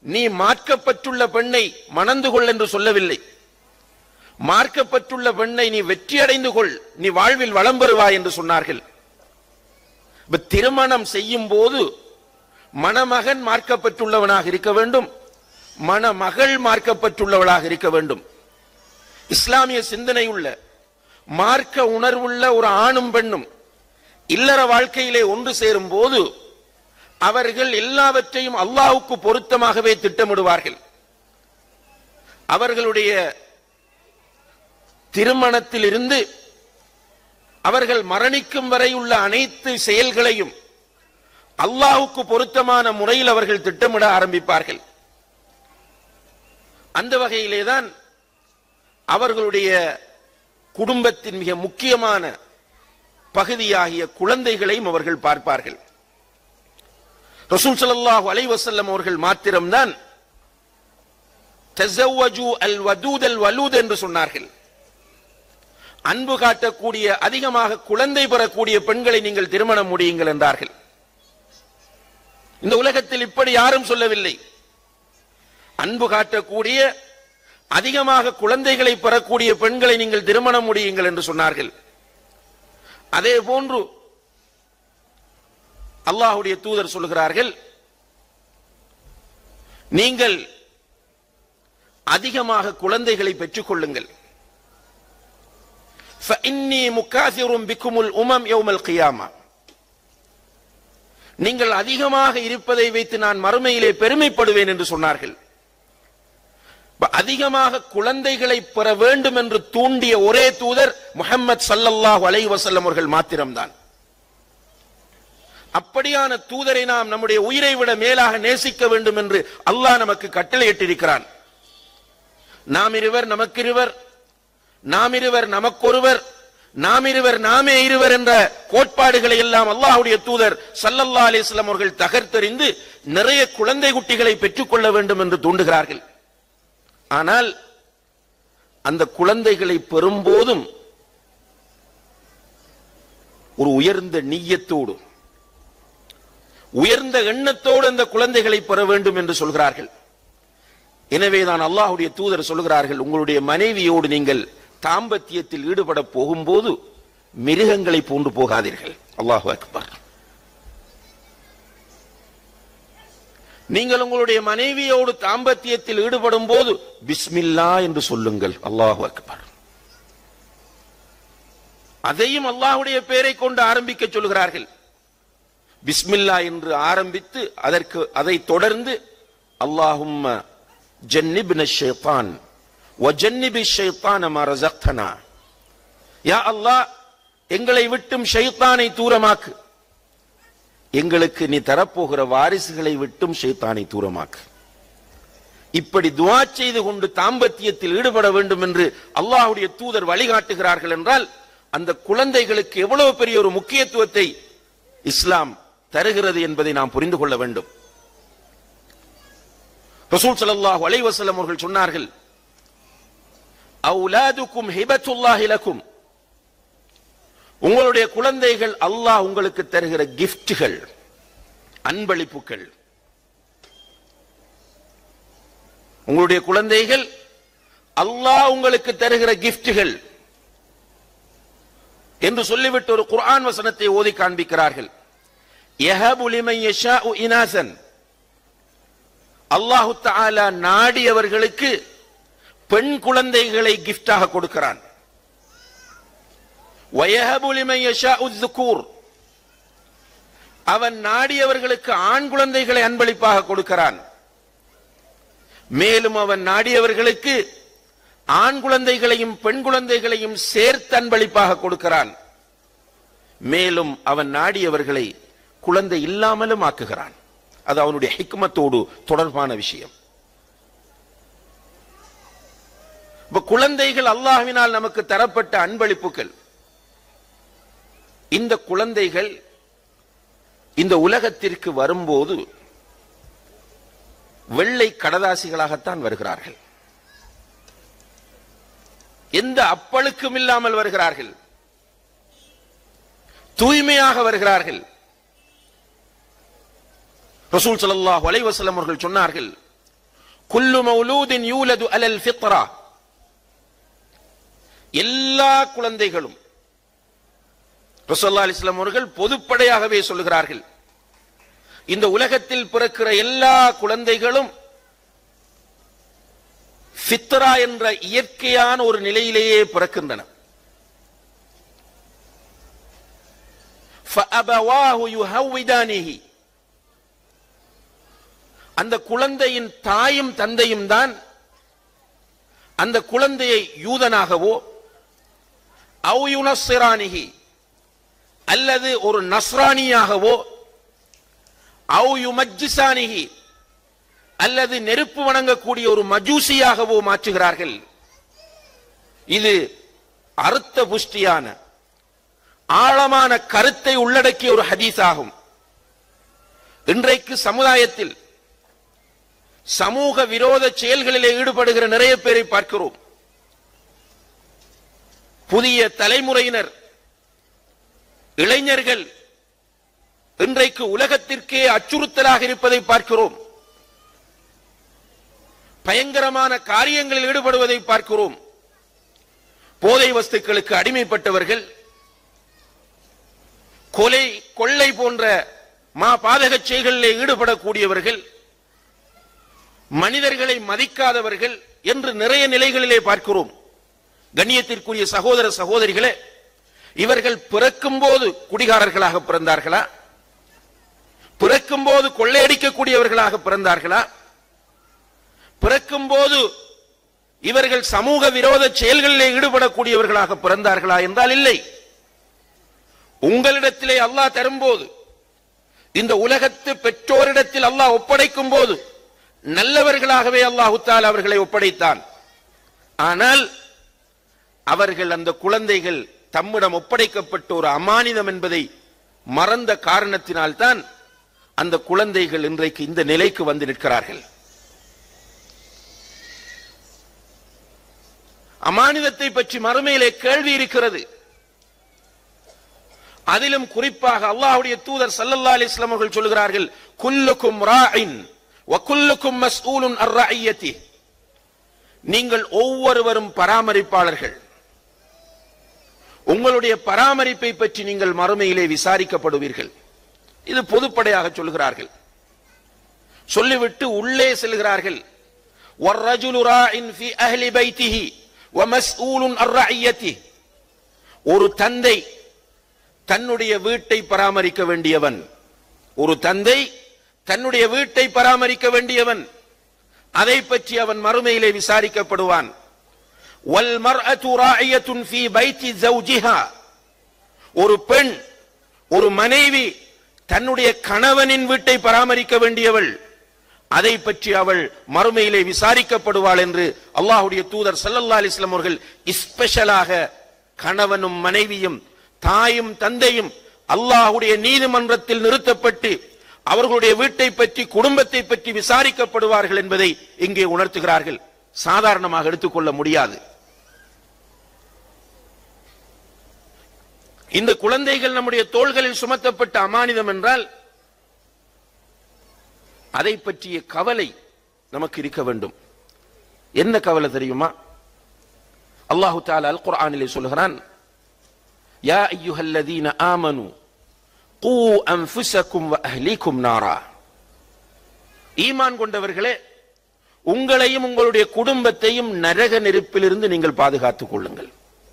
நீ மார்க்கப்பட்டுள்ள பெண்ணை மணந்து கொள் என்று சொல்லவில்லை மார்க்கப்பட்டுள்ள பெண்ணை நீ வெற்றி அடைந்து கொள் நீ வாழ்வில் வளம் பெறுவாய் என்று சொன்னார்கள் இப்ப திருமணம் செய்யும் போது மணமகன் மார்க்கப்பட்டுள்ளவனாக இருக்க வேண்டும் மணமகள் மார்க்கப்பட்டுள்ளவளாக இருக்க வேண்டும் இஸ்லாமிய சிந்தனை உள்ள மார்க்க உணர்வுள்ள ஒரு ஆணும் பெண்ணும் இல்லற வாழ்க்கையிலே ஒன்று சேரும் போது அவர்கள் எல்லாவற்றையும் அல்லாஹ்வுக்கு பொருத்தமாகவே திட்டமிடுவார்கள் அவர்களுடைய திருமணத்தில் இருந்து அவர்கள் மரணிக்கும் வரை உள்ள அனைத்து செயல்களையும் அல்லாஹ்வுக்கு பொருத்தமான முறையில் அவர்கள் திட்டமிட ஆரம்பிப்பார்கள் அந்த வகையிலேதான் அவர்களுடைய குடும்பத்தின் மிக முக்கியமான பகுதியாகிய குழந்தைகளையும் அவர்கள் பார்ப்பார்கள் ரசூல் ஸல்லல்லாஹு அலைஹி வஸல்லம் அவர்கள் மாத்திரம்தான் தஸவ்வஜு அல் வதூத் அல் வலூத் என்று சொன்னார்கள் அன்பு காட்டக்கூடிய அதிகமாக குழந்தை பெறக்கூடிய பெண்களை நீங்கள் திருமணம் முடியுங்கள் என்றார்கள் இந்த உலகத்தில் இப்படி யாரும் சொல்லவில்லை அன்பு காட்டக்கூடிய அதிகமாக குழந்தைகளை பெறக்கூடிய பெண்களை நீங்கள் திருமணம் முடியுங்கள் என்று சொன்னார்கள் அதே போன்று அல்லாஹுடைய தூதர் சொல்கிறார்கள் நீங்கள் அதிகமாக குழந்தைகளை பெற்றுக் கொள்ளுங்கள் فإني مكاثر بكم الأمم يوم القيامة நீங்கள் அதிகமாக இருப்பதை வைத்து நான் மறுமையிலே பெருமைப்படுவேன் என்று சொன்னார்கள் இப்ப அதிகமாக குழந்தைகளை பெற வேண்டும் என்று தூண்டிய ஒரே தூதர் முஹம்மது ஸல்லல்லாஹு அலைஹி வஸல்லம் அவர்கள் மாத்திரம்தான் அப்படியான தூதரை நாம் நம்முடைய உயிரை விட மேலாக நேசிக்க வேண்டும் என்று அல்லாஹ் நமக்கு கட்டளையிட்டிருக்கிறான் நாம் இருவர் நமக்கிருவர் நாம் இருவர் நமக்கொருவர் நாம் இருவர் நாமே இருவர் என்ற கோட்பாடுகளை எல்லாம் அல்லாஹ்வுடைய தூதர் சல்லல்லா அலிஸ்லாம் அவர்கள் தகர்த்தெறிந்து நிறைய குழந்தை குட்டிகளை பெற்றுக்கொள்ள வேண்டும் என்று தூண்டுகிறார்கள் ஆனால் அந்த குழந்தைகளை பெறும்போதும் ஒரு உயர்ந்த நீயத்தோடு உயர்ந்த எண்ணத்தோடு அந்த குழந்தைகளை பெற வேண்டும் என்று சொல்கிறார்கள் எனவேதான் அல்லாஹ்வுடைய தூதர் சொல்கிறார்கள் உங்களுடைய மனைவியோடு நீங்கள் தாம்பத்தியத்தில் ஈடுபட போகும்போது மிருகங்களை போன்று போகாதீர்கள் அல்லாஹு அக்பர் நீங்கள் உங்களுடைய மனைவியோடு தாம்பத்தியத்தில் ஈடுபடும் போது பிஸ்மில்லா என்று சொல்லுங்கள் அல்லாஹு அக்பர் அதையும் அல்லாஹ்வுடைய பெயரை கொண்டு ஆரம்பிக்க சொல்கிறார்கள் பிஸ்மில்லா என்று ஆரம்பித்து அதற்கு அதை தொடர்ந்து அல்லாஹும்ம ஜன்னிப்ன ஷைத்தான் வஜன்னிபி ஷைத்தான் மா ரஸக்தனா யா அல்லாஹ் எங்களை விட்டும் ஷைத்தானை தூரமாக்கு எங்களுக்கு நீ தரப்போகிற வாரிசுகளை விட்டும் ஷைத்தானை தூரமாக்கு இப்படி துஆ செய்து கொண்டு தாம்பத்தியத்தில் ஈடுபட வேண்டும் என்று அல்லாஹ்வுடைய தூதர் வழிகாட்டுகிறார்கள் என்றால் அந்த குழந்தைகளுக்கு எவ்வளவு பெரிய ஒரு முக்கியத்துவத்தை இஸ்லாம் தருகிறது என்பதை நாம் புரிந்து கொள்ள வேண்டும் ரசூல் ஸல்லல்லாஹு அலைஹி வஸல்லம் அவர்கள் சொன்னார்கள் அவுலாதுக்கும் ஹிபத்துல்லாஹி லக்கும் உங்களுடைய குழந்தைகள் அல்லாஹ் உங்களுக்கு தருகிற கிஃப்ட்கள் அன்பளிப்புகள் உங்களுடைய குழந்தைகள் அல்லாஹ் உங்களுக்கு தருகிற கிஃப்ட்கள் என்று சொல்லிவிட்டு ஒரு குர்ஆன் வசனத்தை ஓதி காண்பிக்கிறார்கள் யஹபு லிமன் யஷாஉ இனாசன் அல்லாஹு தஆலா நாடியவர்களுக்கு பெண் குழந்தைகளை கிஃப்டாக கொடுக்கிறான் வயஹபு லிமன் யஷாஉ ذுகூர் அவன் நாடியவர்களுக்கு ஆண் குழந்தைகளை அன்பளிப்பாக கொடுக்கிறான் மேலும் அவன் நாடியவர்களுக்கு ஆண் குழந்தைகளையும் பெண் குழந்தைகளையும் சேர்த்து அன்பளிப்பாக கொடுக்கிறான் மேலும் அவன் நாடியவர்களை குழந்தை இல்லாமலும் ஆக்குகிறான் அது அவனுடைய ஹிக்மத்தோடு தொடர்பான விஷயம் இப்ப குழந்தைகள் அல்லாஹ்வினால் நமக்கு தரப்பட்ட அன்பளிப்புகள் இந்த குழந்தைகள் இந்த உலகத்திற்கு வரும்போது வெள்ளை கடதாசிகளாகத்தான் வருகிறார்கள் எந்த அப்பழுக்கும் இல்லாமல் வருகிறார்கள் தூய்மையாக வருகிறார்கள் ரசூல் ஸல்லல்லாஹு அலைஹி வஸல்லம் அவர்கள் சொன்னார்கள் குல்லு மௌலூதின் யூலது அலல் ஃபித்ரா எல்லா குழந்தைகளும் ரசல்லா அலிஸ்லாம் அவர்கள் பொதுப்படையாகவே சொல்லுகிறார்கள் இந்த உலகத்தில் பிறக்கிற எல்லா குழந்தைகளும் ஃபித்ரா என்ற இயற்கையான ஒரு நிலையிலேயே பிறக்கின்றன فأبواه يهودانه அந்த குழந்தையின் தாயும் தந்தையும் தான் அந்த குழந்தையை யூதனாகவோ அவு யுனஸ்ஸிரானிஹி அல்லது ஒரு நஸ்ரானியாகவோ அவு யுமஜ்ஜிசானிஹி அல்லது நெருப்பு வணங்கக்கூடிய ஒரு மஜூசியாகவோ மாற்றுகிறார்கள் இது அறுத்த புஷ்டியான ஆழமான கருத்தை உள்ளடக்கிய ஒரு ஹதீஸ் ஆகும் இன்றைக்கு சமுதாயத்தில் சமூக விரோத செயல்களிலே ஈடுபடுகிற நிறைய பேரை பார்க்கிறோம் புதிய தலைமுறையினர் இளைஞர்கள் இன்றைக்கு உலகத்திற்கே அச்சுறுத்தலாக இருப்பதை பார்க்கிறோம் பயங்கரமான காரியங்களில் ஈடுபடுவதை பார்க்கிறோம் போதை வஸ்துக்களுக்கு அடிமைப்பட்டவர்கள் கொலை கொள்ளை போன்ற மா பாதக செயல்களில் ஈடுபடக்கூடியவர்கள் மனிதர்களை மதிக்காதவர்கள் என்று நிறைய நிலைகளிலே பார்க்கிறோம் கண்ணியத்திற்குரிய சகோதர சகோதரிகளே இவர்கள் பிறக்கும் போது குடிகாரர்களாக பிறந்தார்களா பிறக்கும் போது கொள்ளையடிக்கக்கூடியவர்களாக பிறந்தார்களா பிறக்கும் போது இவர்கள் சமூக விரோத செயல்களிலே ஈடுபடக்கூடியவர்களாக பிறந்தார்களா என்றால் இல்லை உங்களிடத்திலே அல்லாஹ் தரும்போது இந்த உலகத்து பெற்றோரிடத்தில் அல்லாஹ் ஒப்படைக்கும் போது நல்லவர்களாகவே அல்லாஹு தால் அவர்களை ஒப்படைத்தான் ஆனால் அவர்கள் அந்த குழந்தைகள் தம்மிடம் ஒப்படைக்கப்பட்ட ஒரு அமானிதம் என்பதை மறந்த காரணத்தினால்தான் அந்த குழந்தைகள் இன்றைக்கு இந்த நிலைக்கு வந்து நிற்கிறார்கள் அமானிதத்தை பற்றி மறுமையிலே கேள்வி இருக்கிறது அதிலும் குறிப்பாக அல்லாஹ்வுடைய தூதர் ஸல்லல்லாஹு அலைஹி வஸல்லம் அவர்கள் சொல்கிறார்கள் குல்லுக்கும் ராஇன் வ குல்லுக்கும் மஸ்ஊலுன் அர் ரஅய்யதி நீங்கள் ஒவ்வொருவரும் பராமரிப்பாளர்கள் உங்களுடைய பராமரிப்பை பற்றி நீங்கள் மறுமையிலே விசாரிக்கப்படுவீர்கள் இது பொதுப்படையாக சொல்கிறார்கள் சொல்லிவிட்டு உள்ளே செல்கிறார்கள் وَالرَّجُلُ رَاعٍ فِي أَهْلِ بَيْتِهِ وَمَسْئُولٌ عَنْ رَعِيَّتِهِ ஒரு தந்தை தன்னுடைய வீட்டை பராமரிக்க வேண்டியவன் ஒரு தந்தை தன்னுடைய வீட்டை பராமரிக்க வேண்டியவன் அதை பற்றி அவன் மறுமையிலே விசாரிக்கப்படுவான் وَالْمَرْأَةُ رَاعِيَةٌ فِي بَيْتِ زَوْجِهَا ஒரு பெண் ஒரு மனைவி தன்னுடைய கணவனின் வீட்டை பராமரிக்க வேண்டியவள் அதை பற்றி அவள் மறுமையிலே விசாரிக்கப்படுவாள் என்று அல்லாஹ்வுடைய தூதர் ஸல்லல்லாஹு அலைஹி வஸல்லம் அவர்கள் ஸ்பெஷலாக கணவனும் மனைவியும் தாயும் தந்தையும் அல்லாஹ்வுடைய நீதிமன்றத்தில் நிறுத்தப்பட்டு அவர்களுடைய வீட்டை பற்றி குடும்பத்தை பற்றி விசாரிக்கப்படுவார்கள் என்பதை இங்கே உணர்த்துகிறார்கள் சாதாரணமாக எடுத்துக்கொள்ள முடியாது இந்த குழந்தைகள் நம்முடைய தோள்களில் சுமத்தப்பட்ட அமானிதம் என்றால் அதை பற்றிய கவலை நமக்கு இருக்க வேண்டும் என்ன கவலை தெரியுமா அல்லாஹு தாலா அல் குர்ஆனிலே சொல்கிறான் யா ஐயுஹல்லதீன ஆமனு கூ அன்ஃபுஸக்கும் வ அஹ்லீக்கும் நாரா ஈமான் கொண்டவர்களே உங்களையும் உங்களுடைய குடும்பத்தையும் நரக நெருப்பிலிருந்து நீங்கள் பாதுகாத்துக் கொள்ளுங்கள்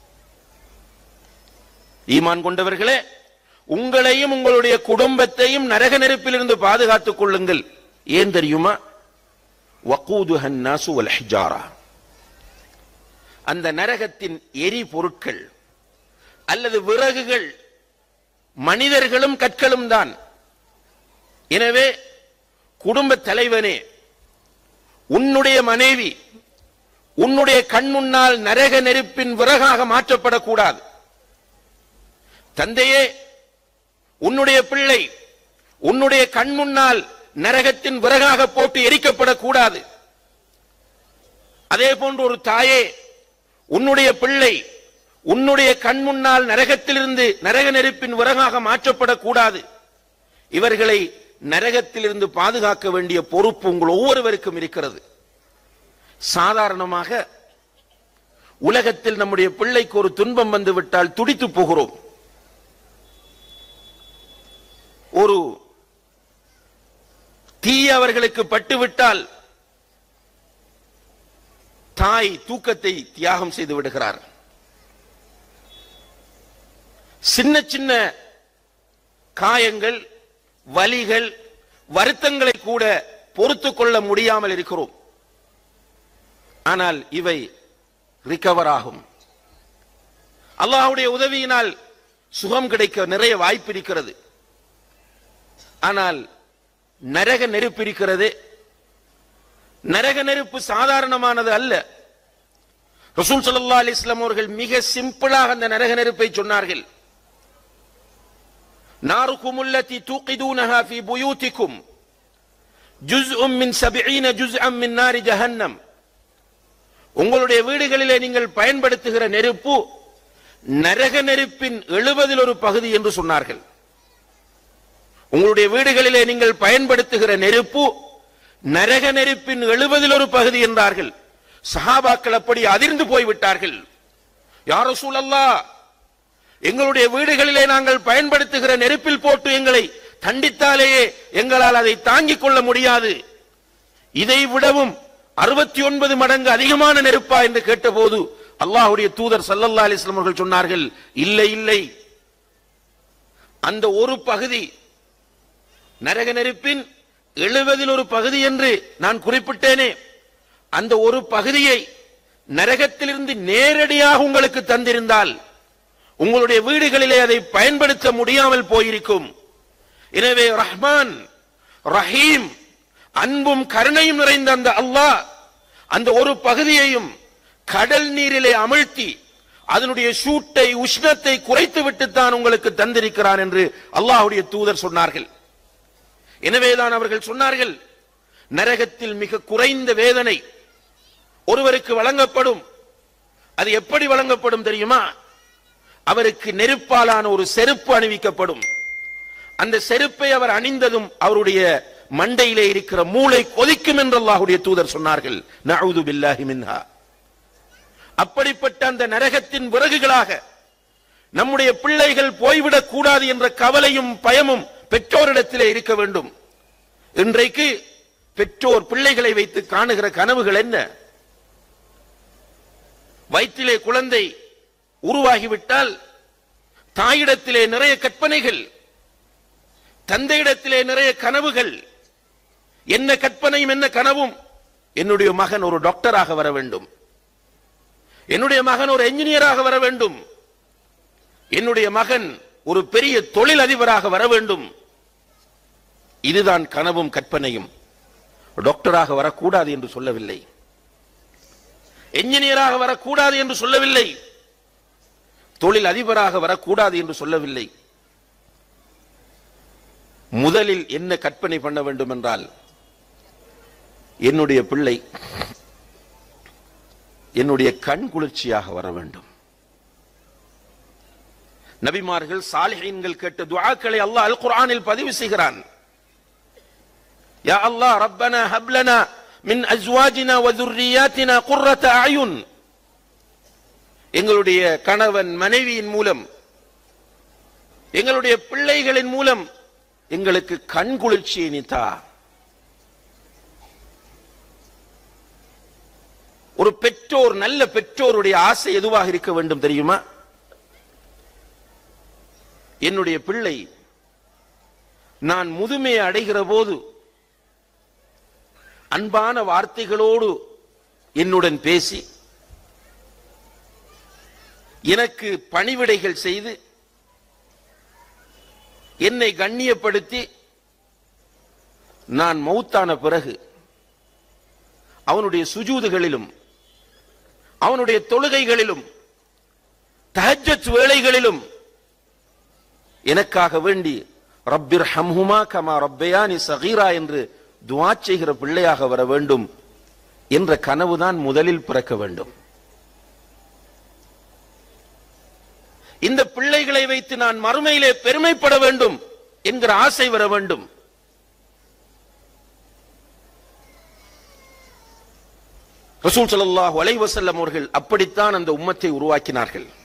ஈமான் கொண்டவர்களே உங்களையும் உங்களுடைய குடும்பத்தையும் நரக நெருப்பிலிருந்து பாதுகாத்துக் கொள்ளுங்கள் ஏன் தெரியுமா வக்கூதுஹன் நாசு வல் ஹிஜாரா அந்த நரகத்தின் எரி பொருட்கள் அல்லது விறகுகள் மனிதர்களும் கற்களும் தான் எனவே குடும்ப தலைவனே உன்னுடைய மனைவி உன்னுடைய கண் முன்னால் நரக நெருப்பின் விறகாக மாற்றப்படக்கூடாது தந்தையே உன்னுடைய பிள்ளை உன்னுடைய கண் முன்னால் நரகத்தின் விறகாக போட்டு எரிக்கப்படக்கூடாது அதே போன்று ஒரு தாயே உன்னுடைய பிள்ளை உன்னுடைய கண் முன்னால் நரகத்திலிருந்து நரக நெருப்பின் விறகாக மாற்றப்படக்கூடாது இவர்களை நரகத்திலிருந்து பாதுகாக்க வேண்டிய பொறுப்பு உங்கள் ஒவ்வொருவருக்கும் இருக்கிறது சாதாரணமாக உலகத்தில் நம்முடைய பிள்ளைக்கு ஒரு துன்பம் வந்து விட்டால் துடித்து போகிறோம் ஒரு தீ அவர்களுக்கு பட்டுவிட்டால் தாய் தூக்கத்தை தியாகம் செய்து விடுகிறார் சின்ன சின்ன காயங்கள் வலிகள் வருத்தங்களை கூட பொறுத்து கொள்ள முடியாமல் இருக்கிறோம் ஆனால் இவை ரிகவர் ஆகும் அல்லாஹ்வுடைய உதவியினால் சுகம் கிடைக்க நிறைய வாய்ப்பு இருக்கிறது ஆனால் நரக நெருப்பு இருக்கிறது நரக நெருப்பு சாதாரணமானது அல்ல ரசூல் ஸல்லல்லாஹு அலைஹி வஸல்லம் அவர்கள் மிக சிம்பிளாக அந்த நரக நெருப்பை சொன்னார்கள் நாருக்கும் உள்ளத்தி தூக்கிதூனஹா ஃபி புயூத்திக்கும் ஜுஸ்உம் மின் சபிஈன ஜுஸ்அம் மின் நாரி ஜஹன்னம் உங்களுடைய வீடுகளிலே நீங்கள் பயன்படுத்துகிற நெருப்பு நரக நெருப்பின் எழுபதில் ஒரு பகுதி என்று சொன்னார்கள் உங்களுடைய வீடுகளிலே நீங்கள் பயன்படுத்துகிற நெருப்பு நரக நெருப்பின் எழுபதில் ஒரு பகுதி என்றார்கள் சஹாபாக்கள் அப்படி அதிர்ந்து போய்விட்டார்கள் யார சூழல்லா எங்களுடைய வீடுகளிலே நாங்கள் பயன்படுத்துகிற நெருப்பில் போட்டு எங்களை தண்டித்தாலேயே எங்களால் அதை தாங்கிக் கொள்ள முடியாது இதை விடவும் அறுபத்தி ஒன்பது மடங்கு அதிகமான நெருப்பா என்று கேட்டபோது அல்லாஹ்வுடைய தூதர் சல்லல்லா அலிஸ்லாம் அவர்கள் சொன்னார்கள் இல்லை இல்லை அந்த ஒரு பகுதி நரக நெருப்பின் எழுபதில் ஒரு பகுதி என்று நான் குறிப்பிட்டேனே அந்த ஒரு பகுதியை நரகத்திலிருந்து நேரடியாக உங்களுக்கு தந்திருந்தால் உங்களுடைய வீடுகளிலே அதை பயன்படுத்த முடியாமல் போயிருக்கும் எனவே ரஹ்மான் ரஹீம் அன்பும் கருணையும் நிறைந்த அந்த அல்லாஹ் அந்த ஒரு பகுதியையும் கடல் நீரிலே அமிழ்த்தி அதனுடைய சூட்டை உஷ்ணத்தை குறைத்து விட்டுத்தான் உங்களுக்கு தந்திருக்கிறான் என்று அல்லாஹ்வுடைய தூதர் சொன்னார்கள் எனவேதான் அவர்கள் சொன்னார்கள் நரகத்தில் மிக குறைந்த வேதனை ஒருவருக்கு வழங்கப்படும் அது எப்படி வழங்கப்படும் தெரியுமா அவருக்கு நெருப்பாலான ஒரு செருப்பு அணிவிக்கப்படும் அந்த செருப்பை அவர் அணிந்ததும் அவருடைய மண்டையிலே இருக்கிற மூளை கொதிக்கும் என்று அல்லாஹ்வுடைய தூதர் சொன்னார்கள் நஅூது பில்லாஹி மின்ஹா அப்படிப்பட்ட அந்த நரகத்தின் விறகுகளாக நம்முடைய பிள்ளைகள் போய்விடக் கூடாது என்ற கவலையும் பயமும் பெற்றோரிடத்திலே இருக்க வேண்டும் இன்றைக்கு பெற்றோர் பிள்ளைகளை வைத்து காணுகிற கனவுகள் என்ன வயிற்றிலே குழந்தை உருவாகிவிட்டால் தாயிடத்திலே நிறைய கற்பனைகள் தந்தையிடத்திலே நிறைய கனவுகள் என்ன கற்பனையும் என்ன கனவும் என்னுடைய மகன் ஒரு டாக்டராக வர வேண்டும் என்னுடைய மகன் ஒரு என்ஜினியராக வர வேண்டும் என்னுடைய மகன் ஒரு பெரிய தொழில் அதிபராக வர வேண்டும் இதுதான் கனவும் கற்பனையும் டாக்டராக வரக்கூடாது என்று சொல்லவில்லை என்ஜினியராக வரக்கூடாது என்று சொல்லவில்லை தொழில் அதிபராக வரக்கூடாது என்று சொல்லவில்லை முதலில் என்ன கற்பனை பண்ண வேண்டும் என்றால் என்னுடைய பிள்ளை என்னுடைய கண் குளிர்ச்சியாக வர வேண்டும் நபிமார்கள் சாலிஹீன்கள் கேட்ட துஆக்களை அல்லாஹ் அல் குர்ஆனில் பதிவு செய்கிறான் யா அல்லாஹ் ரப்பனா ஹப் லனா மின் அஸ்வாஜினா வ ذُرِّيَّاتِنَا قُرَّةَ அயுன் எங்களுடைய கணவன் மனைவியின் மூலம் எங்களுடைய பிள்ளைகளின் மூலம் எங்களுக்கு கண் குளிர்ச்சியை நீ தா ஒரு பெற்றோர் நல்ல பெற்றோருடைய ஆசை எதுவாக இருக்க வேண்டும் தெரியுமா என்னுடைய பிள்ளை நான் முதுமையை அடைகிற போது அன்பான வார்த்தைகளோடு என்னுடன் பேசி எனக்கு பணிவிடைகள் செய்து என்னை கண்ணியப்படுத்தி நான் மௌத்தான பிறகு அவனுடைய சுஜூதுகளிலும் அவனுடைய தொழுகைகளிலும் தஹஜ்ஜத் வேளைகளிலும் எனக்காக வேண்டி ரப்பிர் ஹம்ஹுமா கமா ரப்பயானி சகீரா என்று துவா செய்கிற பிள்ளையாக வர வேண்டும் என்ற கனவுதான் முதலில் பிறக்க வேண்டும் இந்த பிள்ளைகளை வைத்து நான் மறுமையிலே பெருமைப்பட வேண்டும் என்கிற ஆசை வர வேண்டும் ரசூல் ஸல்லல்லாஹு அலைஹி வஸல்லம் அவர்கள் அப்படித்தான் அந்த உம்மத்தை உருவாக்கினார்கள்